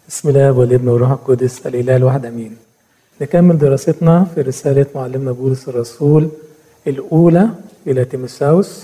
بسم الله والابن والروح القدس الاله الواحد امين نكمل دراستنا في رساله معلمنا بولس الرسول الاولى الى تيموثاوس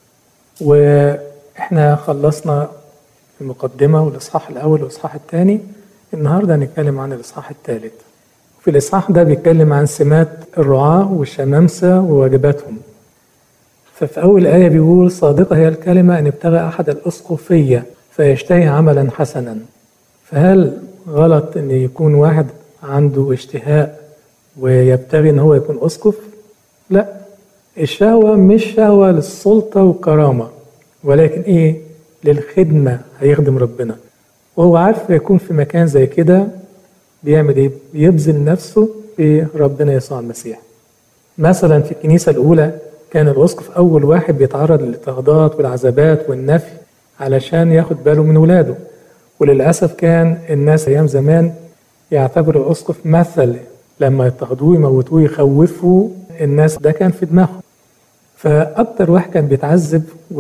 واحنا خلصنا المقدمه والاصحاح الاول والاصحاح الثاني النهارده هنتكلم عن الاصحاح الثالث في الاصحاح ده بيتكلم عن سمات الرعاه والشمامسه وواجباتهم ففي اول ايه بيقول صادقه هي الكلمه ان ابتغى احد الاسقفيه فيشتهي عملا حسنا فهل غلط ان يكون واحد عنده اشتهاء ويبتغي ان هو يكون اسقف لا الشهوة مش شهوة للسلطة والكرامة ولكن ايه للخدمة هيخدم ربنا وهو عارف يكون في مكان زي كده بيعمل ايه بيبذل نفسه في ربنا يسوع المسيح مثلا في الكنيسة الأولى كان الأسقف أول واحد بيتعرض للاضطهادات والعذابات والنفي علشان ياخد باله من ولاده وللأسف كان الناس أيام زمان يعتبروا الأسقف مثل لما يضطهدوه يموتوه يخوفوا الناس ده كان في دماغهم فأكتر واحد كان بيتعذب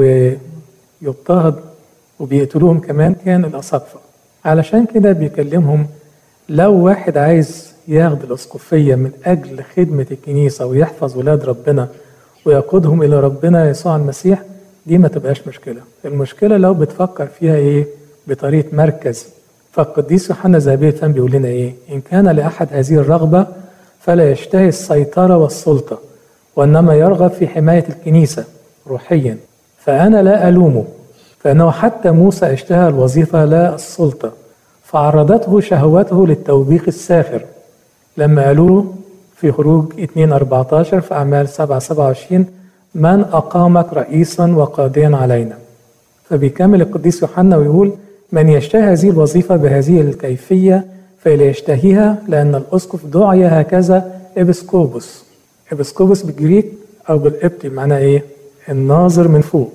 ويضطهد وبيقتلوهم كمان كان الأساقفة علشان كده بيكلمهم لو واحد عايز ياخد الأسقفية من أجل خدمة الكنيسة ويحفظ ولاد ربنا ويقودهم إلى ربنا يسوع المسيح دي ما تبقاش مشكلة المشكلة لو بتفكر فيها إيه بطريقة مركز فالقديس يوحنا ذهبي الفم بيقول لنا إيه إن كان لأحد هذه الرغبة فلا يشتهي السيطرة والسلطة وإنما يرغب في حماية الكنيسة روحيا فأنا لا ألومه فإنه حتى موسى اشتهى الوظيفة لا السلطة فعرضته شهوته للتوبيخ الساخر لما قالوا له في خروج 2 14 في أعمال 7 27 من أقامك رئيسا وقاضيا علينا فبيكمل القديس يوحنا ويقول من يشتهي هذه الوظيفة بهذه الكيفية فليشتهيها لأن الأسقف دعي هكذا إبسكوبوس إبسكوبوس بالجريك أو بالقبطي معناه إيه؟ الناظر من فوق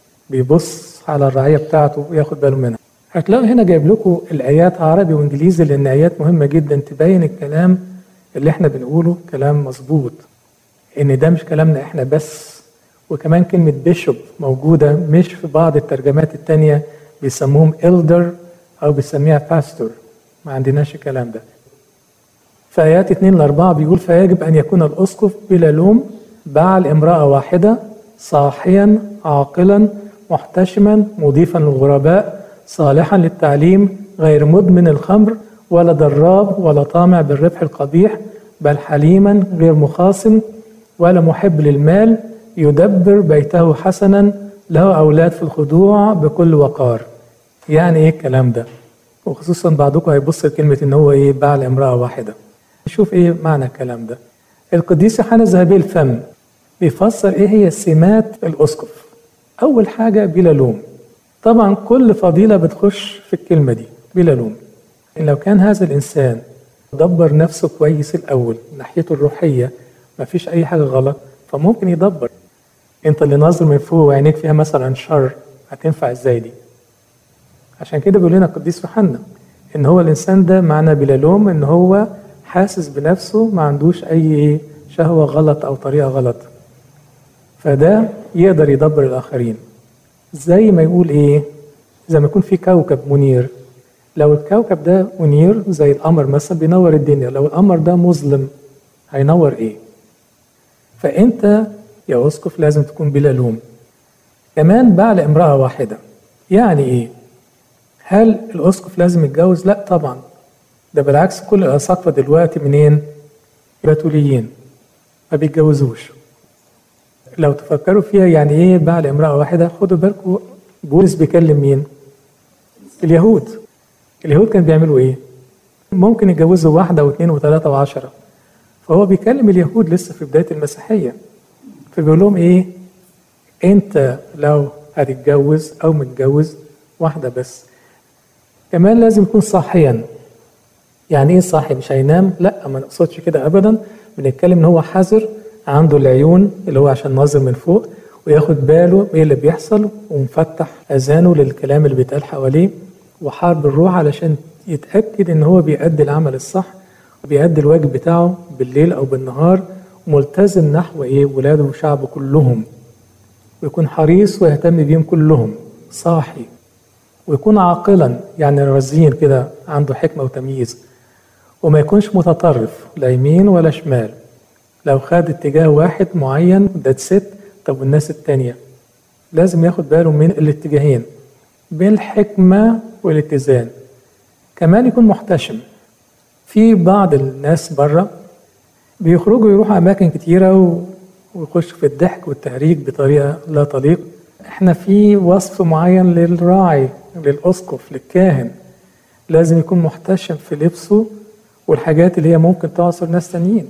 بيبص على الرعية بتاعته وياخد باله منها هتلاقوا هنا جايب لكم الآيات عربي وإنجليزي لأن آيات مهمة جدا تبين الكلام اللي احنا بنقوله كلام مظبوط إن ده مش كلامنا احنا بس وكمان كلمة بيشوب موجودة مش في بعض الترجمات التانية بيسموهم إلدر أو بيسميها باستور ما عندناش الكلام ده في آيات 2 ل 4 بيقول فيجب أن يكون الأسقف بلا لوم بعل امرأة واحدة صاحيا عاقلا محتشما مضيفا للغرباء صالحا للتعليم غير مدمن الخمر ولا ضراب ولا طامع بالربح القبيح بل حليما غير مخاصم ولا محب للمال يدبر بيته حسنا له أولاد في الخضوع بكل وقار يعني إيه الكلام ده وخصوصا بعضكم هيبص لكلمة إن هو إيه بعل امرأة واحدة نشوف إيه معنى الكلام ده القديس يوحنا ذهبي الفم بيفسر إيه هي سمات الأسقف أول حاجة بلا لوم طبعا كل فضيلة بتخش في الكلمة دي بلا لوم إن لو كان هذا الإنسان دبر نفسه كويس الأول ناحيته الروحية ما فيش أي حاجة غلط فممكن يدبر أنت اللي ناظر من فوق وعينيك فيها مثلا شر هتنفع إزاي دي عشان كده بيقول لنا القديس يوحنا إن هو الإنسان ده معنى بلا لوم إن هو حاسس بنفسه ما عندوش أي شهوة غلط أو طريقة غلط فده يقدر يدبر الآخرين زي ما يقول إيه زي ما يكون في كوكب منير لو الكوكب ده منير زي القمر مثلا بينور الدنيا لو القمر ده مظلم هينور ايه فانت يا اسقف لازم تكون بلا لوم كمان بعل امرأة واحدة يعني ايه هل الاسقف لازم يتجوز لا طبعا ده بالعكس كل الاساقفة دلوقتي منين بتوليين ما بيتجوزوش لو تفكروا فيها يعني ايه بعل امرأة واحدة خدوا بالكم بولس بيكلم مين اليهود اليهود كانوا بيعملوا ايه ممكن يتجوزوا واحدة واثنين وثلاثة وعشرة فهو بيكلم اليهود لسه في بداية المسيحية فبيقول لهم ايه انت لو هتتجوز او متجوز واحدة بس كمان لازم يكون صاحيا يعني ايه صاحي مش هينام لا ما نقصدش كده ابدا بنتكلم ان هو حذر عنده العيون اللي هو عشان ناظر من فوق وياخد باله ايه اللي بيحصل ومفتح اذانه للكلام اللي بيتقال حواليه وحارب الروح علشان يتاكد ان هو بيأدي العمل الصح وبيأدي الواجب بتاعه بالليل او بالنهار ملتزم نحو ايه ولاده وشعبه كلهم ويكون حريص ويهتم بيهم كلهم صاحي ويكون عاقلا يعني رزين كده عنده حكمة وتمييز وما يكونش متطرف لا يمين ولا شمال لو خد اتجاه واحد معين ده ست طب والناس التانية لازم ياخد باله من الاتجاهين بالحكمة والاتزان كمان يكون محتشم في بعض الناس بره بيخرجوا يروحوا أماكن كتيرة و... ويخشوا في الضحك والتهريج بطريقة لا تليق احنا في وصف معين للراعي للأسقف للكاهن لازم يكون محتشم في لبسه والحاجات اللي هي ممكن تعصر ناس تانيين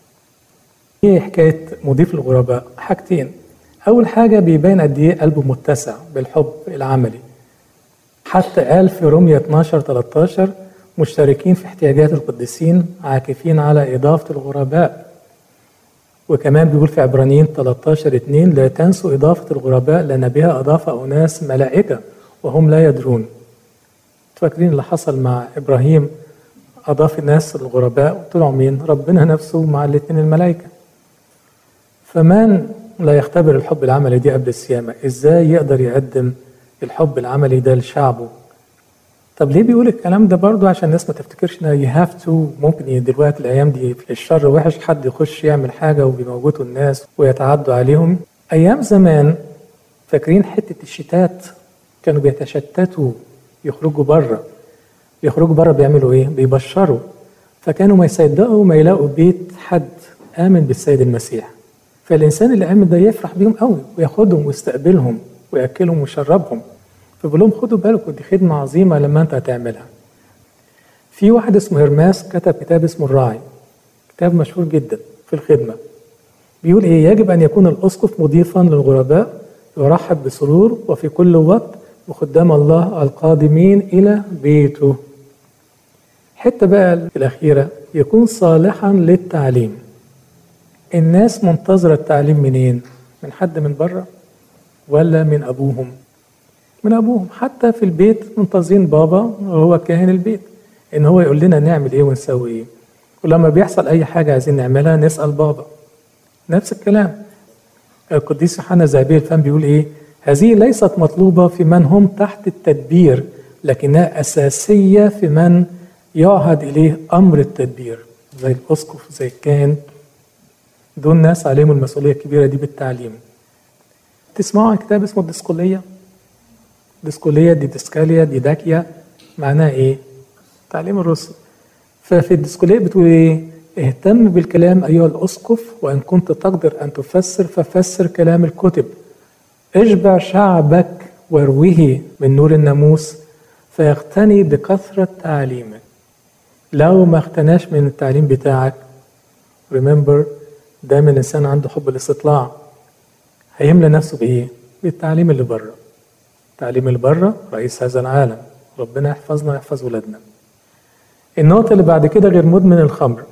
ايه حكاية مضيف الغرباء حاجتين أول حاجة بيبين قد إيه قلبه متسع بالحب العملي حتى قال في رومية 12 13 مشتركين في احتياجات القديسين عاكفين على إضافة الغرباء وكمان بيقول في عبرانيين 13 2 لا تنسوا إضافة الغرباء لأن بها أضاف أناس ملائكة وهم لا يدرون فاكرين اللي حصل مع إبراهيم أضاف الناس الغرباء وطلعوا مين؟ ربنا نفسه مع الاثنين الملائكة فمن لا يختبر الحب العملي دي قبل السيامة إزاي يقدر يقدم الحب العملي ده لشعبه طب ليه بيقول الكلام ده برضه عشان الناس ما تفتكرش ان يو هاف تو ممكن دلوقتي الايام دي الشر وحش حد يخش يعمل حاجه وبيموتوا الناس ويتعدوا عليهم ايام زمان فاكرين حته الشتات كانوا بيتشتتوا يخرجوا بره يخرجوا بره بيعملوا ايه؟ بيبشروا فكانوا ما يصدقوا ما يلاقوا بيت حد امن بالسيد المسيح فالانسان اللي امن ده يفرح بيهم قوي وياخدهم ويستقبلهم وياكلهم ويشربهم فبقول لهم خدوا بالكم دي خدمه عظيمه لما انت هتعملها في واحد اسمه هرماس كتب كتاب اسمه الراعي كتاب مشهور جدا في الخدمه بيقول ايه يجب ان يكون الاسقف مضيفا للغرباء يرحب بسرور وفي كل وقت بخدام الله القادمين الى بيته حته بقى الاخيره يكون صالحا للتعليم الناس منتظره التعليم منين من حد من بره ولا من ابوهم من ابوهم حتى في البيت منتظرين بابا وهو كاهن البيت ان هو يقول لنا نعمل ايه ونسوي ايه ولما بيحصل اي حاجه عايزين نعملها نسال بابا نفس الكلام القديس يوحنا زابيل الفم بيقول ايه هذه ليست مطلوبه في من هم تحت التدبير لكنها اساسيه في من يعهد اليه امر التدبير زي الاسقف زي الكاهن دول ناس عليهم المسؤوليه الكبيره دي بالتعليم تسمعوا عن كتاب اسمه الدسقليه ديسكولية ديدسكاليا ديداكيا معناها ايه؟ تعليم الرسل ففي الديسكولية بتقول ايه؟ اهتم بالكلام أيها الأسقف وإن كنت تقدر أن تفسر ففسر كلام الكتب اشبع شعبك واروه من نور الناموس فيغتني بكثرة تعليمك لو ما اغتناش من التعليم بتاعك remember دايما الإنسان عنده حب الاستطلاع هيملى نفسه بإيه؟ بالتعليم اللي بره التعليم اللي بره رئيس هذا العالم ربنا يحفظنا ويحفظ ولادنا النقطة اللي بعد كده غير مدمن الخمر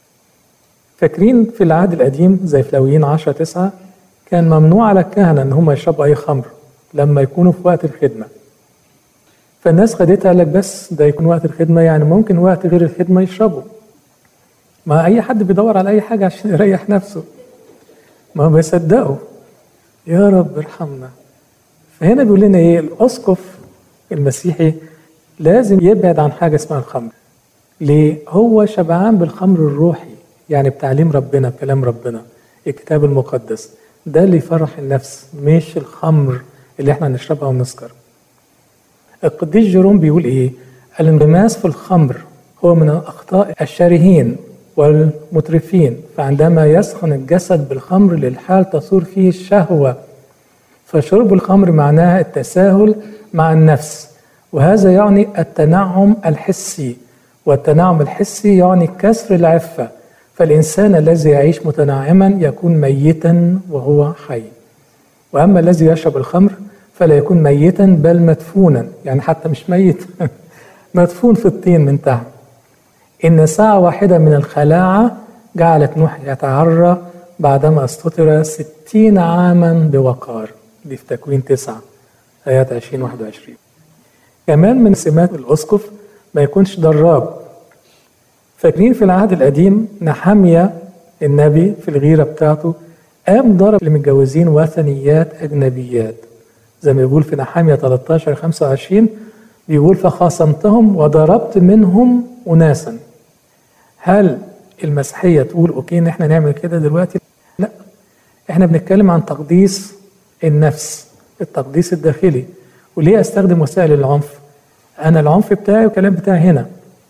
فاكرين في العهد القديم زي في لاويين 10 9 كان ممنوع على الكهنة إن هم يشربوا أي خمر لما يكونوا في وقت الخدمة فالناس خدتها قال لك بس ده يكون وقت الخدمة يعني ممكن وقت غير الخدمة يشربوا ما أي حد بيدور على أي حاجة عشان يريح نفسه ما بيصدقوا يا رب ارحمنا فهنا بيقول لنا ايه الاسقف المسيحي لازم يبعد عن حاجه اسمها الخمر ليه هو شبعان بالخمر الروحي يعني بتعليم ربنا بكلام ربنا الكتاب المقدس ده اللي يفرح النفس مش الخمر اللي احنا نشربها ونسكر القديس جيروم بيقول ايه الانغماس في الخمر هو من الاخطاء الشارهين والمترفين فعندما يسخن الجسد بالخمر للحال تصور فيه الشهوه فشرب الخمر معناها التساهل مع النفس وهذا يعني التنعم الحسي والتنعم الحسي يعني كسر العفة فالإنسان الذي يعيش متنعما يكون ميتا وهو حي وأما الذي يشرب الخمر فلا يكون ميتا بل مدفونا يعني حتى مش ميت مدفون في الطين من تحت إن ساعة واحدة من الخلاعة جعلت نوح يتعرى بعدما استطر ستين عاما بوقار دي في تكوين تسعة آيات 20 21 كمان من سمات الأسقف ما يكونش ضراب فاكرين في العهد القديم نحمية النبي في الغيرة بتاعته قام ضرب المتجوزين وثنيات أجنبيات زي ما يقول في نحمية 13 25 بيقول فخاصمتهم وضربت منهم أناسا هل المسيحية تقول أوكي إن إحنا نعمل كده دلوقتي؟ لا إحنا بنتكلم عن تقديس النفس التقديس الداخلي وليه أستخدم وسائل العنف؟ أنا العنف بتاعي والكلام بتاعي هنا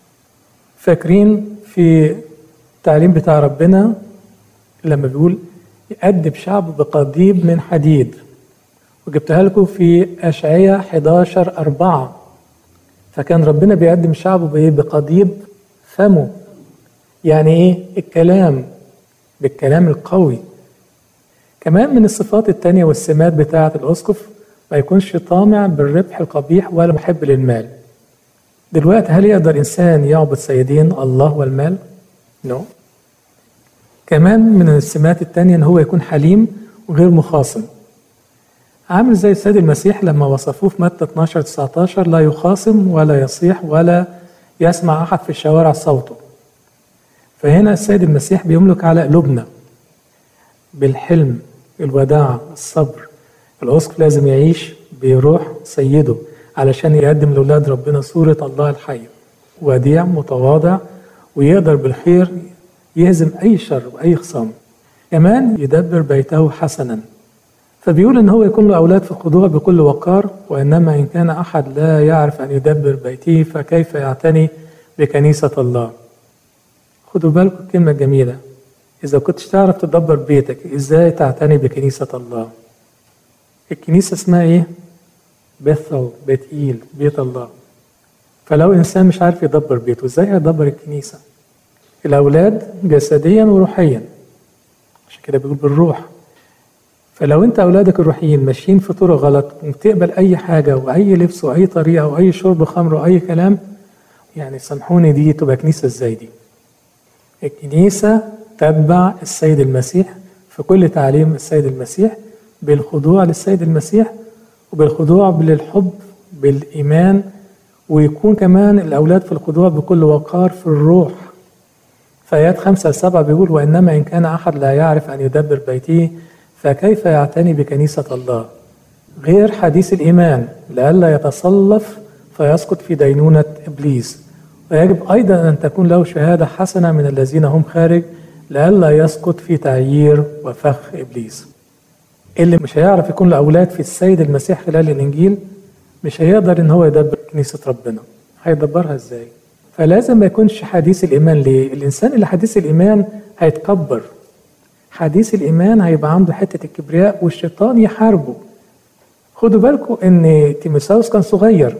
فاكرين في التعليم بتاع ربنا لما بيقول يأدب شعب بقضيب من حديد وجبتها لكم في أشعية 11 أربعة فكان ربنا بيقدم شعبه بإيه بقضيب فمه يعني إيه الكلام بالكلام القوي كمان من الصفات التانية والسمات بتاعة الأسقف ما يكونش طامع بالربح القبيح ولا محب للمال دلوقتي هل يقدر إنسان يعبد سيدين الله والمال؟ نو no. كمان من السمات التانية إن هو يكون حليم وغير مخاصم عامل زي السيد المسيح لما وصفوه في متى 12 19 لا يخاصم ولا يصيح ولا يسمع أحد في الشوارع صوته فهنا السيد المسيح بيملك على قلوبنا بالحلم الوداعة الصبر الأسقف لازم يعيش بروح سيده علشان يقدم لأولاد ربنا صورة الله الحي وديع متواضع ويقدر بالخير يهزم أي شر وأي خصام كمان يدبر بيته حسنا فبيقول ان هو يكون له اولاد في الخضوع بكل وقار وانما ان كان احد لا يعرف ان يدبر بيته فكيف يعتني بكنيسه الله خدوا بالكم الكلمه الجميله اذا كنتش تعرف تدبر بيتك ازاي تعتني بكنيسه الله الكنيسه اسمها ايه بيثل بيت ايل بيت الله فلو انسان مش عارف يدبر بيته ازاي هيدبر الكنيسه الاولاد جسديا وروحيا عشان كده بيقول بالروح فلو انت اولادك الروحيين ماشيين في طرق غلط وبتقبل اي حاجه واي لبس واي طريقه واي شرب خمر واي كلام يعني سامحوني دي تبقى كنيسه ازاي دي الكنيسه تتبع السيد المسيح في كل تعليم السيد المسيح بالخضوع للسيد المسيح وبالخضوع للحب بالايمان ويكون كمان الاولاد في الخضوع بكل وقار في الروح في ايات خمسة سبعة بيقول وانما ان كان احد لا يعرف ان يدبر بيته فكيف يعتني بكنيسة الله غير حديث الإيمان لئلا يتصلف فيسقط في دينونة إبليس ويجب أيضا أن تكون له شهادة حسنة من الذين هم خارج لئلا يسقط في تعيير وفخ إبليس اللي مش هيعرف يكون له أولاد في السيد المسيح خلال الإنجيل مش هيقدر إن هو يدبر كنيسة ربنا هيدبرها إزاي فلازم ما يكونش حديث الإيمان ليه الإنسان اللي حديث الإيمان هيتكبر حديث الإيمان هيبقى عنده حتة الكبرياء والشيطان يحاربه خدوا بالكم إن تيموثاوس كان صغير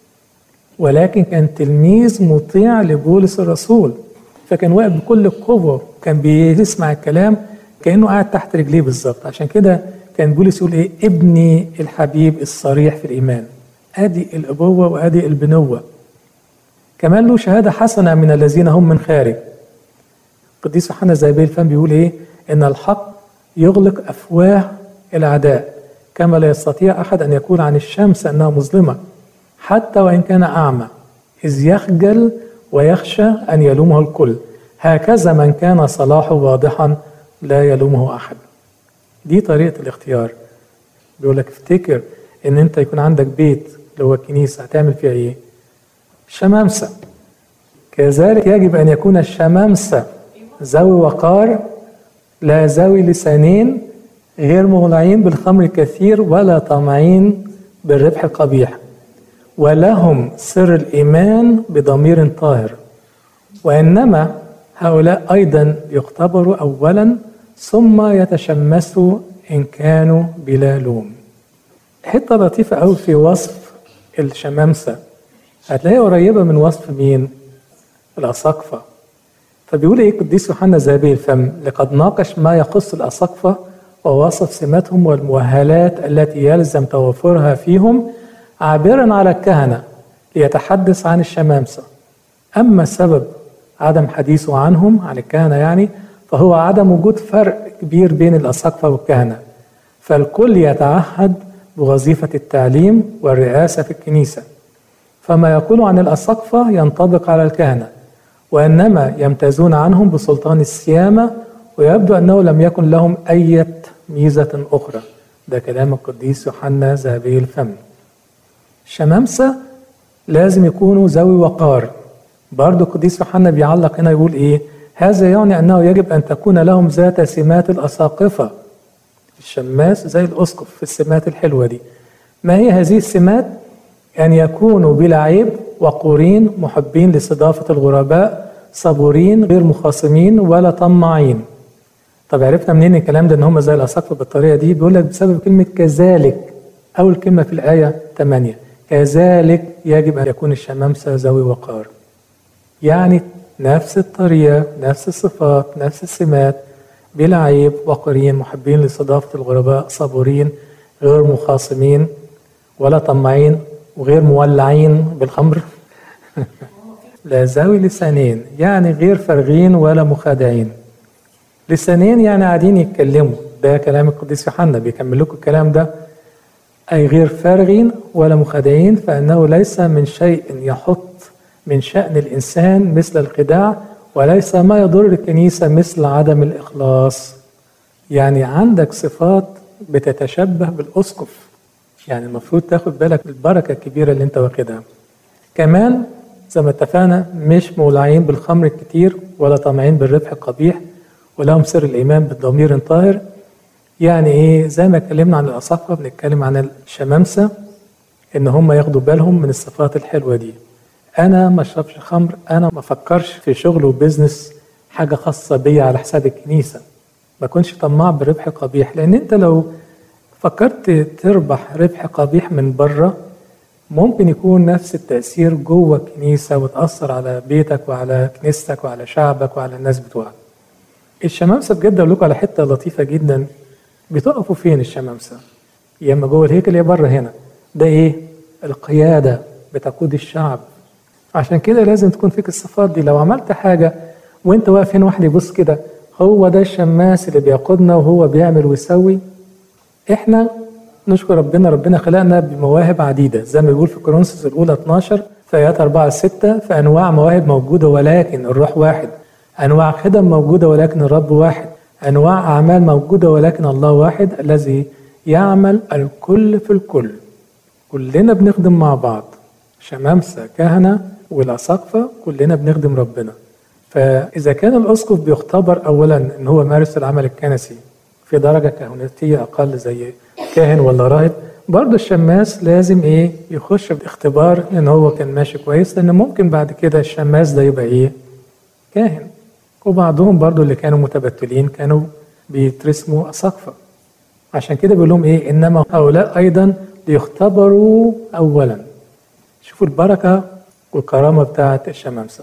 ولكن كان تلميذ مطيع لبولس الرسول فكان واقف بكل قوة كان بيسمع الكلام كأنه قاعد تحت رجليه بالظبط عشان كده كان بولس يقول إيه ابني الحبيب الصريح في الإيمان أدي الأبوة وأدي البنوة كمان له شهادة حسنة من الذين هم من خارج القديس يوحنا زي الفم بيقول إيه إن الحق يغلق أفواه الأعداء كما لا يستطيع أحد أن يقول عن الشمس أنها مظلمة حتى وإن كان أعمى إذ يخجل ويخشى أن يلومه الكل هكذا من كان صلاحه واضحا لا يلومه أحد دي طريقة الاختيار بيقول لك افتكر ان انت يكون عندك بيت اللي هو الكنيسة هتعمل فيها ايه شمامسة كذلك يجب ان يكون الشمامسة ذوي وقار لا ذوي لسانين غير مولعين بالخمر الكثير ولا طامعين بالربح القبيح ولهم سر الإيمان بضمير طاهر وإنما هؤلاء أيضا يختبروا أولا ثم يتشمسوا إن كانوا بلا لوم حتة لطيفة أوي في وصف الشمامسة هتلاقيها قريبة من وصف مين؟ الأساقفة فبيقول إيه قديس يوحنا ذهبي الفم لقد ناقش ما يخص الأساقفة ووصف سماتهم والمؤهلات التي يلزم توفرها فيهم عابرا على الكهنة ليتحدث عن الشمامسة أما سبب عدم حديثه عنهم عن الكهنة يعني فهو عدم وجود فرق كبير بين الأساقفة والكهنة فالكل يتعهد بوظيفة التعليم والرئاسة في الكنيسة فما يقول عن الأساقفة ينطبق على الكهنة وإنما يمتازون عنهم بسلطان السيامة ويبدو أنه لم يكن لهم أي ميزة أخرى ده كلام القديس يوحنا ذهبي الفم الشمامسة لازم يكونوا ذوي وقار برضه القديس يوحنا بيعلق هنا يقول ايه هذا يعني انه يجب ان تكون لهم ذات سمات الاساقفه الشماس زي الاسقف في السمات الحلوه دي ما هي هذه السمات ان يكونوا بلا عيب وقورين محبين لاستضافه الغرباء صبورين غير مخاصمين ولا طماعين طب عرفنا منين الكلام ده ان هم زي الاساقفه بالطريقه دي بيقول لك بسبب كلمه كذلك اول كلمه في الايه 8 كذلك يجب ان يكون الشمامسه ذوي وقار يعني نفس الطريقه نفس الصفات نفس السمات بلا عيب وقرين محبين لاستضافه الغرباء صبورين غير مخاصمين ولا طماعين وغير مولعين بالخمر لا ذوي لسانين يعني غير فارغين ولا مخادعين لسانين يعني قاعدين يتكلموا ده كلام القديس يوحنا بيكمل لكم الكلام ده أي غير فارغين ولا مخادعين فإنه ليس من شيء يحط من شأن الإنسان مثل الخداع وليس ما يضر الكنيسة مثل عدم الإخلاص يعني عندك صفات بتتشبه بالأسقف يعني المفروض تاخد بالك بالبركة الكبيرة اللي انت واخدها كمان زي ما اتفقنا مش مولعين بالخمر الكتير ولا طامعين بالربح القبيح ولهم سر الإيمان بالضمير طاهر يعني ايه زي ما اتكلمنا عن الأصحة بنتكلم عن الشمامسة ان هم ياخدوا بالهم من الصفات الحلوة دي انا ما اشربش خمر انا ما افكرش في شغل وبزنس حاجة خاصة بيا على حساب الكنيسة ما كنش طماع بربح قبيح لان انت لو فكرت تربح ربح قبيح من بره ممكن يكون نفس التأثير جوه الكنيسة وتأثر على بيتك وعلى كنيستك وعلى شعبك وعلى الناس بتوعك الشمامسة بجد أقول لكم على حتة لطيفة جدا بتقفوا فين الشمامسة؟ يا إما جوه الهيكل يا بره هنا ده إيه؟ القيادة بتقود الشعب عشان كده لازم تكون فيك الصفات دي لو عملت حاجة وانت واقف هنا واحد يبص كده هو ده الشماس اللي بيقودنا وهو بيعمل ويسوي احنا نشكر ربنا ربنا خلقنا بمواهب عديدة زي ما بيقول في كورنثوس الأولى 12 في آيات 4 6 فأنواع مواهب موجودة ولكن الروح واحد أنواع خدم موجودة ولكن الرب واحد أنواع أعمال موجودة ولكن الله واحد الذي يعمل الكل في الكل كلنا بنخدم مع بعض شمامسة كهنة والأساقفة كلنا بنخدم ربنا فإذا كان الأسقف بيختبر أولا إن هو مارس العمل الكنسي في درجة كهنوتية أقل زي كاهن ولا راهب برضه الشماس لازم إيه يخش في اختبار إن هو كان ماشي كويس لأن ممكن بعد كده الشماس ده يبقى إيه كاهن وبعضهم برضه اللي كانوا متبتلين كانوا بيترسموا أساقفة عشان كده بيقول لهم إيه إنما هؤلاء أيضا ليختبروا أولا شوفوا البركة والكرامة بتاعت الشمامسة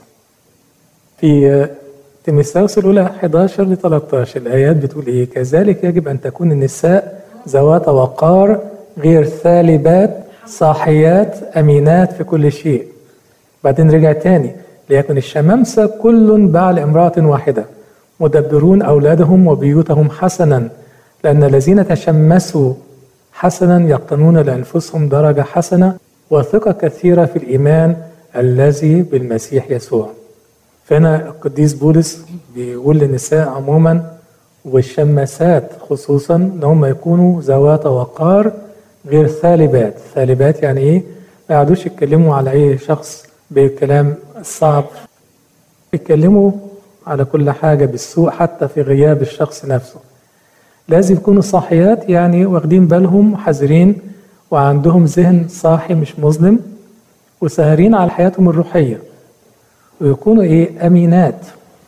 في تيموثاوس الأولى 11 ل 13 الآيات بتقول إيه كذلك يجب أن تكون النساء ذوات وقار غير ثالبات صاحيات أمينات في كل شيء بعدين رجع تاني ليكن الشمامسة كل بعل امرأة واحدة مدبرون أولادهم وبيوتهم حسنا لأن الذين تشمسوا حسنا يقتنون لأنفسهم درجة حسنة وثقة كثيرة في الإيمان الذي بالمسيح يسوع فهنا القديس بولس بيقول للنساء عموما والشماسات خصوصا ان هم يكونوا ذوات وقار غير ثالبات ثالبات يعني ايه ما يقعدوش يتكلموا على اي شخص بالكلام الصعب يتكلموا على كل حاجة بالسوء حتى في غياب الشخص نفسه لازم يكونوا صاحيات يعني واخدين بالهم وحذرين وعندهم ذهن صاحي مش مظلم وسهرين على حياتهم الروحيه ويكونوا ايه امينات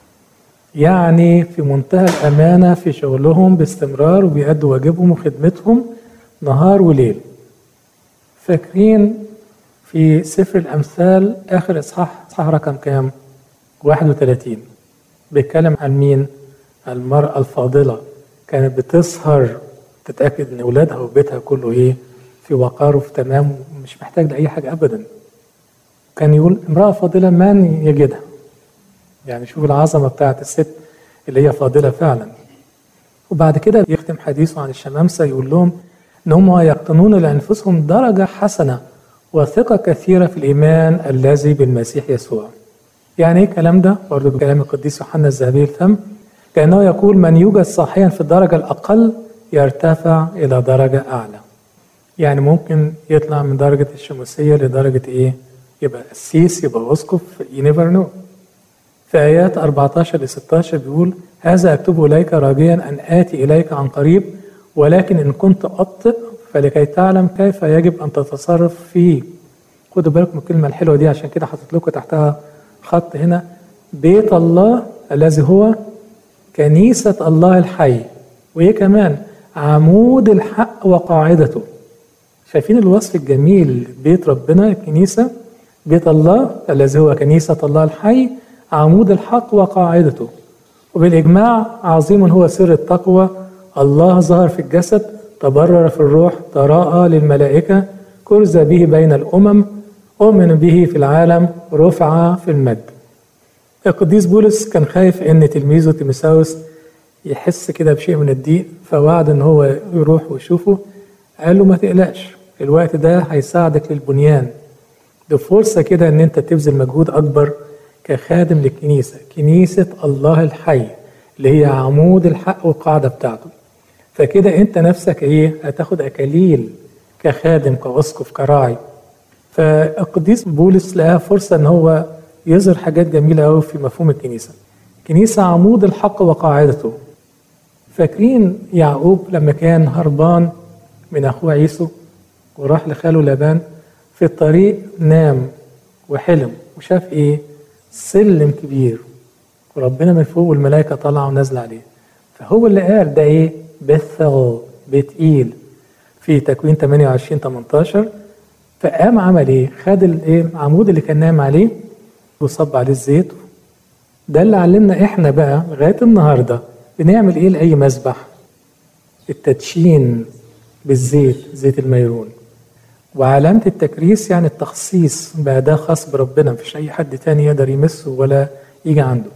يعني في منتهى الامانه في شغلهم باستمرار وبيأدوا واجبهم وخدمتهم نهار وليل فاكرين في سفر الامثال اخر اصحاح اصحاح رقم كام 31 بيتكلم عن مين المرأة الفاضلة كانت بتسهر تتأكد ان اولادها وبيتها كله ايه في وقار وفي تمام ومش محتاج لأي حاجة أبدا كان يقول امرأة فاضلة من يجدها يعني شوف العظمة بتاعت الست اللي هي فاضلة فعلا وبعد كده يختم حديثه عن الشمامسة يقول لهم ان هم يقتنون لأنفسهم درجة حسنة وثقة كثيرة في الإيمان الذي بالمسيح يسوع يعني ايه الكلام ده؟ برضه بكلام القديس يوحنا الذهبي الفم كأنه يقول من يوجد صاحيا في الدرجة الأقل يرتفع إلى درجة أعلى يعني ممكن يطلع من درجة الشموسية لدرجة إيه؟ يبقى قسيس يبقى اسقف you never know في ايات 14 ل 16 بيقول هذا اكتبه اليك راجيا ان اتي اليك عن قريب ولكن ان كنت ابطئ فلكي تعلم كيف يجب ان تتصرف فيه خدوا بالكم من الكلمه الحلوه دي عشان كده حاطط لكم تحتها خط هنا بيت الله الذي هو كنيسه الله الحي وايه كمان عمود الحق وقاعدته شايفين الوصف الجميل بيت ربنا الكنيسه بيت الله الذي هو كنيسه الله الحي عمود الحق وقاعدته وبالإجماع عظيم هو سر التقوى الله ظهر في الجسد تبرر في الروح تراءى للملائكة كرز به بين الأمم أؤمن به في العالم رفع في المجد القديس بولس كان خايف ان تلميذه تيموساوس يحس كده بشيء من الضيق فوعد ان هو يروح ويشوفه قال له ما تقلقش الوقت ده هيساعدك للبنيان دي فرصة كده ان انت تبذل مجهود اكبر كخادم للكنيسة كنيسة الله الحي اللي هي عمود الحق والقاعدة بتاعته فكده انت نفسك ايه هتاخد اكاليل كخادم كاسقف كراعي فالقديس بولس لقى فرصة ان هو يظهر حاجات جميلة قوي في مفهوم الكنيسة كنيسة عمود الحق وقاعدته فاكرين يعقوب لما كان هربان من اخوه عيسو وراح لخاله لابان في الطريق نام وحلم وشاف ايه سلم كبير وربنا من فوق والملائكه طالعه ونازله عليه فهو اللي قال ده ايه بثغو بتقيل في تكوين 28 18 فقام عمل ايه خد الايه العمود اللي كان نايم عليه وصب عليه الزيت ده اللي علمنا احنا بقى لغايه النهارده بنعمل ايه لاي مسبح التدشين بالزيت زيت الميرون وعلامة التكريس يعني التخصيص بقى ده خاص بربنا مفيش أي حد تاني يقدر يمسه ولا يجي عنده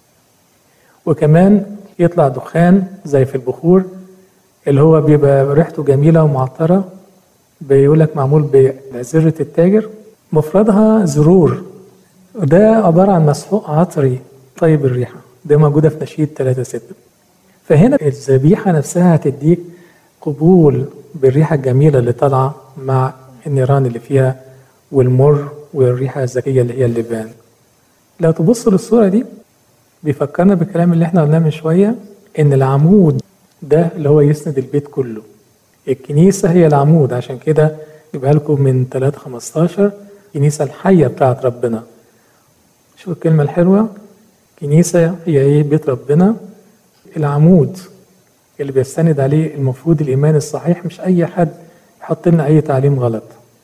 وكمان يطلع دخان زي في البخور اللي هو بيبقى ريحته جميلة ومعطرة بيقول لك معمول بزرة التاجر مفردها زرور ده عبارة عن مسحوق عطري طيب الريحة ده موجودة في نشيد 3 6 فهنا الذبيحة نفسها هتديك قبول بالريحة الجميلة اللي طالعة مع النيران اللي فيها والمر والريحة الذكية اللي هي اللبان لو تبص للصورة دي بيفكرنا بالكلام اللي احنا قلناه من شوية ان العمود ده اللي هو يسند البيت كله الكنيسة هي العمود عشان كده جيبها لكم من 3 15 الكنيسة الحية بتاعت ربنا شوف الكلمة الحلوة كنيسة هي ايه بيت ربنا العمود اللي بيستند عليه المفروض الإيمان الصحيح مش أي حد يحط لنا أي تعليم غلط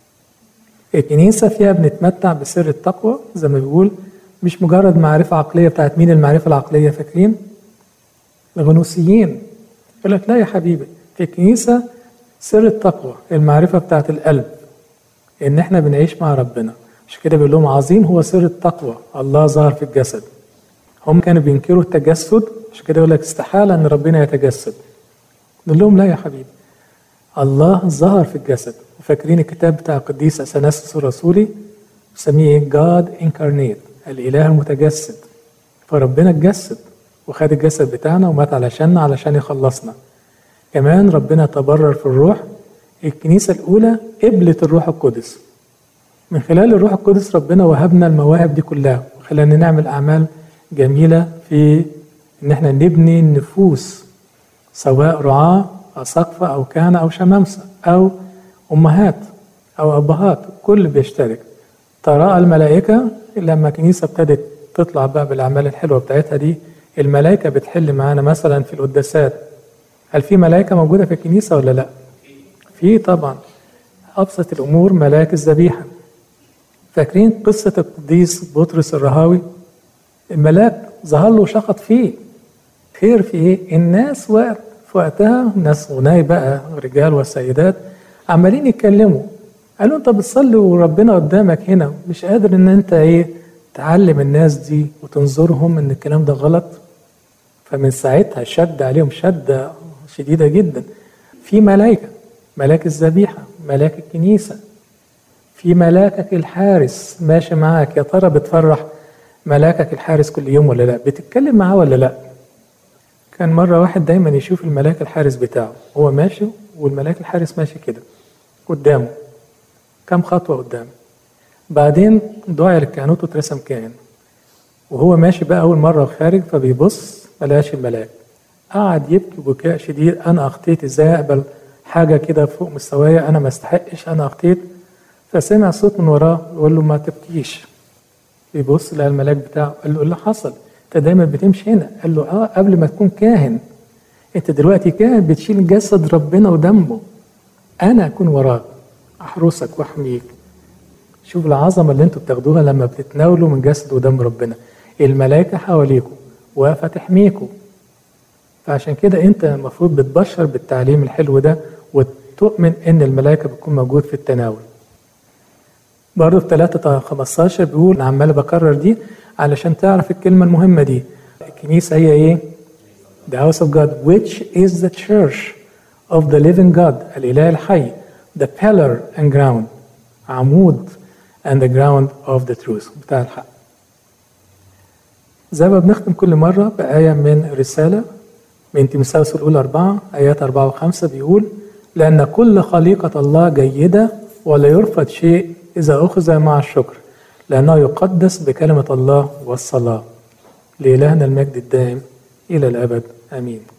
الكنيسة فيها بنتمتع بسر التقوى زي ما بيقول مش مجرد معرفة عقلية بتاعت مين المعرفة العقلية فاكرين؟ الغنوسيين يقول لك لا يا حبيبي في الكنيسة سر التقوى المعرفة بتاعت القلب إن إحنا بنعيش مع ربنا مش كده بيقول لهم عظيم هو سر التقوى الله ظهر في الجسد هم كانوا بينكروا التجسد عشان كده يقول لك استحالة إن ربنا يتجسد نقول لهم لا يا حبيبي الله ظهر في الجسد وفاكرين الكتاب بتاع القديس اثناسيوس الرسولي بسميه جاد انكارنيت الاله المتجسد فربنا اتجسد وخد الجسد بتاعنا ومات علشاننا علشان يخلصنا كمان ربنا تبرر في الروح الكنيسة الأولى قبلت الروح القدس من خلال الروح القدس ربنا وهبنا المواهب دي كلها وخلانا نعمل أعمال جميلة في إن احنا نبني النفوس سواء رعاة أو سقفة أو كهنة أو شمامسة أو أمهات أو أبهات كل بيشترك تراءى الملائكة لما الكنيسة ابتدت تطلع بقى بالأعمال الحلوة بتاعتها دي الملائكة بتحل معانا مثلا في القداسات هل في ملائكة موجودة في الكنيسة ولا لا؟ في طبعا أبسط الأمور ملاك الذبيحة فاكرين قصة القديس بطرس الرهاوي الملاك ظهر له وشخط فيه خير في ايه؟ الناس وقت في وقتها ناس غناي بقى رجال وسيدات عمالين يتكلموا قالوا انت بتصلي وربنا قدامك هنا مش قادر ان انت ايه تعلم الناس دي وتنظرهم ان الكلام ده غلط فمن ساعتها شد عليهم شدة شديدة جدا في ملائكة ملاك الذبيحة ملاك الكنيسة في ملاكك الحارس ماشي معاك يا ترى بتفرح ملاكك الحارس كل يوم ولا لا بتتكلم معاه ولا لا كان مرة واحد دايما يشوف الملاك الحارس بتاعه هو ماشي والملاك الحارس ماشي كده قدامه كم خطوة قدامه بعدين دعي للكهنوت واترسم كاهن وهو ماشي بقى أول مرة وخارج فبيبص ملقاش الملاك قعد يبكي بكاء شديد أنا أخطيت إزاي أقبل حاجة كده فوق مستوايا أنا ما استحقش أنا أخطيت فسمع صوت من وراه يقول له ما تبكيش بيبص لقى الملاك بتاعه قال له إيه اللي حصل؟ أنت دايما بتمشي هنا قال له آه قبل ما تكون كاهن أنت دلوقتي كاهن بتشيل جسد ربنا ودمه أنا أكون وراك أحرسك وأحميك شوف العظمة اللي انتوا بتاخدوها لما بتتناولوا من جسد ودم ربنا الملائكة حواليكم واقفة تحميكم فعشان كده انت المفروض بتبشر بالتعليم الحلو ده وتؤمن ان الملائكة بتكون موجود في التناول برضه في 3 15 بيقول أنا عمال بكرر دي علشان تعرف الكلمة المهمة دي الكنيسة هي ايه؟ The house of God which is the church of the living God الإله الحي the pillar and ground عمود and the ground of the truth بتاع الحق زي ما بنختم كل مرة بآية من رسالة من تيموثاوس الأولى أربعة آيات أربعة وخمسة بيقول لأن كل خليقة الله جيدة ولا يرفض شيء إذا أخذ مع الشكر لأنه يقدس بكلمة الله والصلاة لإلهنا المجد الدائم إلى الأبد آمين